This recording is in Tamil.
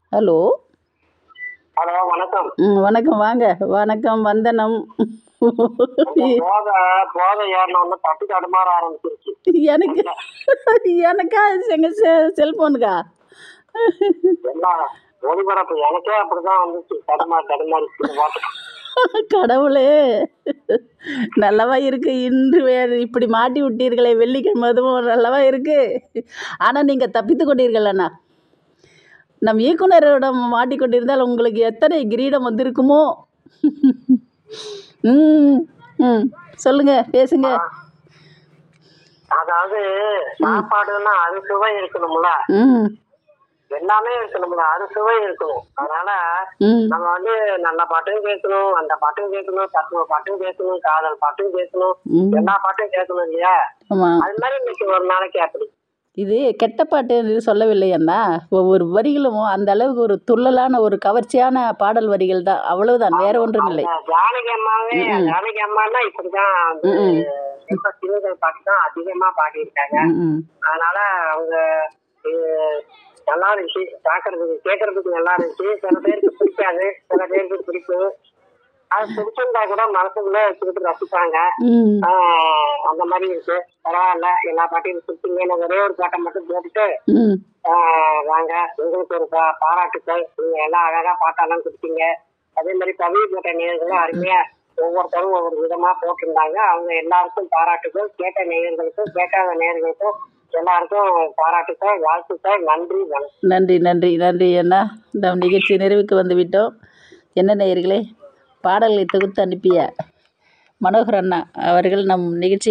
ஹலோ ஹலோ வணக்கம் ம் வணக்கம் வாங்க வணக்கம் வந்தனம் போத போத ஏறினோன்னு தட்டு தடுமாற ஆரம்பிச்சிருச்சு எனக்கு எனக்கா எங்கள் செ செல்ஃபோனுக்கா எல்லாம் ஒளிபரப்பு எனக்கே அப்படிதான் வந்துச்சு தடுமாறி தடுமாறி போட்டு கடவுளே நல்லவா இருக்கு இன்று வேறு இப்படி மாட்டி விட்டீர்களே வெள்ளிக்கிழமை அதுவும் நல்லவா இருக்கு ஆனால் நீங்கள் தப்பித்து கொண்டீர்கள் அண்ணா நம் இயக்குனரிடம் மாட்டிக்கொண்டிருந்தால் உங்களுக்கு எத்தனை கிரீடம் வந்திருக்குமோ ம் ம் சொல்லுங்க பேசுங்க அதாவது சாப்பாடுன்னா அறுசுவை இருக்கணும்ல ம் எல்லாமே இருக்கணும்ல அறுசுவை இருக்கணும் அதனால ம் நம்ம வந்து நல்ல பாட்டும் கேட்கணும் அந்த பாட்டும் கேட்கணும் தத்துவ பாட்டும் கேட்கணும் காதல் பாட்டும் கேட்கணும் ம் எல்லா பாட்டும் கேட்கணும் இல்லையா ஆமாம் அது மாதிரி இன்னைக்கு ஒரு நாளைக்கு அப்படி இது கெட்ட பாட்டு என்று சொல்லவில்லை அண்ணா ஒவ்வொரு வரிகளும் அந்த அளவுக்கு ஒரு துள்ளலான ஒரு கவர்ச்சியான பாடல் வரிகள் தான் அவ்வளவுதான் வேற ஒன்றும் இல்லை அந்த ஜானகி அம்மாவே ம். ஜானகி அம்மான்னா இப்படிதான் வந்து ம். இப்ப சிறுகள் பாட்டு தான் அதிகமா பாடியிருக்காங்க ம் ம் அதனால அவங்க இது நல்லா இருந்துச்சு பாக்குறதுக்கு கேட்கறதுக்கு நல்லா இருந்துச்சு சில பேருக்கு பிடிக்காது சில பேருக்கு பிடிக்கும் அது பிடிச்சிருந்தா கூட மனசுக்குள்ள வச்சுக்கிட்டு ரசிப்பாங்க ம் ஆஹ் அந்த மாதிரி இருக்கு பரவாயில்ல எல்லா பாட்டையும் பிடிச்சிங்கன்னு ஒரே ஒரு பாட்டை மட்டும் போட்டுட்டு ம் ஆஹ் வாங்க உங்களுக்கு ஒரு பா- பாராட்டுக்கள் நீங்க எல்லாம் அழகா பாட்டெல்லாம் கொடுத்தீங்க அதே மாதிரி கவி போட்ட நேயர்களும் அருமையா ஒவ்வொருத்தரும் ஒவ்வொரு விதமா போட்டிருந்தாங்க அவங்க எல்லாருக்கும் பாராட்டுக்கள் கேட்ட நேயர்களுக்கும் கேட்காத நேயர்களுக்கும் எல்லாருக்கும் பாராட்டுக்கள் வாழ்த்துக்கள் நன்றி வணக்கம் நன்றி நன்றி நன்றி அண்ணா நம் நிகழ்ச்சி நிறைவுக்கு வந்து விட்டோம் என்ன நேயர்களே பாடல்களை தொகுத்து அனுப்பிய மனோகர் அண்ணா அவர்கள் நம் நிகழ்ச்சி